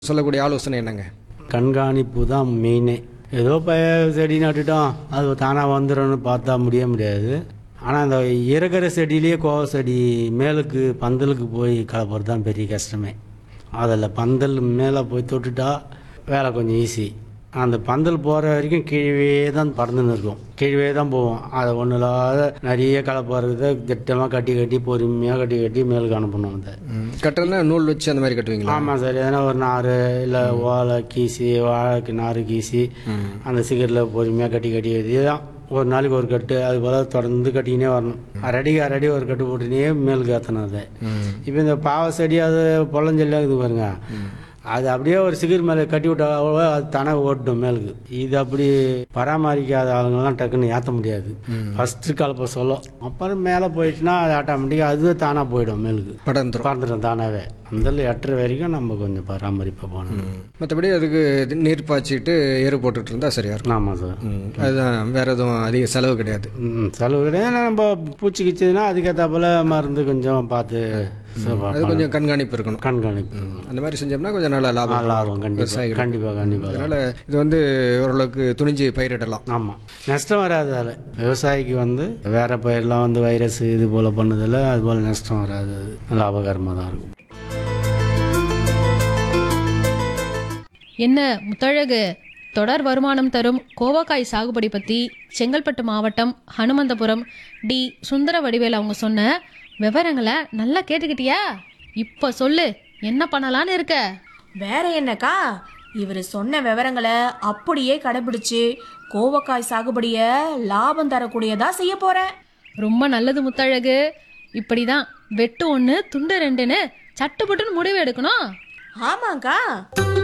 சொல்லக்கூடிய ஆலோசனை என்னங்க கண்காணிப்பு தான் மெயினே ஏதோ இப்போ செடி நட்டுட்டோம் அது தானாக வந்துடும்னு பார்த்தா முடிய முடியாது ஆனால் அந்த இறக்குற செடியிலேயே கோவ செடி மேலுக்கு பந்தலுக்கு போய் கலப்புறது தான் பெரிய கஷ்டமே அதில் பந்தல் மேலே போய் தொட்டுட்டா வேலை கொஞ்சம் ஈஸி அந்த பந்தல் போகிற வரைக்கும் கீழே தான் பறந்துன்னு இருக்கும் கீழே தான் போவோம் அதை ஒன்றும் இல்லாத நிறைய கலப்பாருக்குது திட்டமாக கட்டி கட்டி பொறுமையாக கட்டி கட்டி மேலுக்கு அனுப்பணும் அதை கட்டுறதுனா நூல் வச்சு அந்த மாதிரி கட்டுவீங்களா ஆமாம் சார் எதனா ஒரு நார் இல்லை ஓலை கீசி வாழைக்கு நார் கீசி அந்த சிகரில் பொறுமையாக கட்டி கட்டி இதுதான் ஒரு நாளைக்கு ஒரு கட்டு அது போல் தொடர்ந்து கட்டிக்கினே வரணும் அரடிக்கு அரடி ஒரு கட்டு போட்டுனே மேலுக்கு ஏற்றணும் அதை இப்போ இந்த பாவ செடி அது பொள்ளஞ்செல்லாம் இருக்குது பாருங்க அது அப்படியே ஒரு சிகர் மேலே கட்டி விட்டா அது தானே ஓட்டும் மேலுக்கு இது அப்படி பராமரிக்காத ஆளுங்கெல்லாம் டக்குன்னு ஏற்ற முடியாது ஃபஸ்ட்டு கலப்பை சொல்லும் அப்புறம் மேலே போயிடுச்சுன்னா அது ஆட்டோமேட்டிக்காக அதுவே தானாக போயிடும் மேலுக்கு படர்ந்துரும் பறந்துடும் தானாகவே அந்த எட்டுற வரைக்கும் நம்ம கொஞ்சம் பராமரிப்பு போகணும் மற்றபடி அதுக்கு இது நீர் பாய்ச்சிட்டு எரு போட்டுட்டு இருந்தா சரியா இருக்கும் ஆமாம் சார் ம், அதுதான் வேற எதுவும் அதிக செலவு கிடையாது ம், செலவு கிடையாது நம்ம பூச்சி கிச்சதுன்னா அதுக்கேற்றாப்புல மருந்து கொஞ்சம் பார்த்து அது கொஞ்சம் கண்காணிப்பு இருக்கணும் கண்காணிப்பு அந்த மாதிரி செஞ்சோம்னா கொஞ்சம் நல்லா லாபம் நல்லா ஆகும் கண்டிப்பாக விவசாயிகள். கண்டிப்பாக கண்டிப்பாக அதனால இது வந்து ஓரளவுக்கு துணிஞ்சு பயிரிடலாம் ஆமாம் நஷ்டம் வராது அதில் விவசாயிக்கு வந்து வேற பயிரெலாம் வந்து வைரஸ் இது போல் பண்ணதில் அது போல் நஷ்டம் வராது அது லாபகரமாக தான் இருக்கும் என்ன முத்தழகு தொடர் வருமானம் தரும் கோவக்காய் சாகுபடி பற்றி செங்கல்பட்டு மாவட்டம் ஹனுமந்தபுரம் டி சுந்தர வடிவேல் அவங்க சொன்ன விவரங்களை நல்லா கேட்டுக்கிட்டியா இப்போ சொல்லு என்ன பண்ணலான்னு இருக்க வேற என்னக்கா இவர் சொன்ன விவரங்களை அப்படியே கடைபிடிச்சு கோவக்காய் சாகுபடிய லாபம் தரக்கூடியதா செய்ய போறேன் ரொம்ப நல்லது முத்தழகு இப்படிதான் வெட்டு ஒன்று துண்டு ரெண்டுன்னு சட்டுப்புட்டுன்னு முடிவு எடுக்கணும் ஆமாக்கா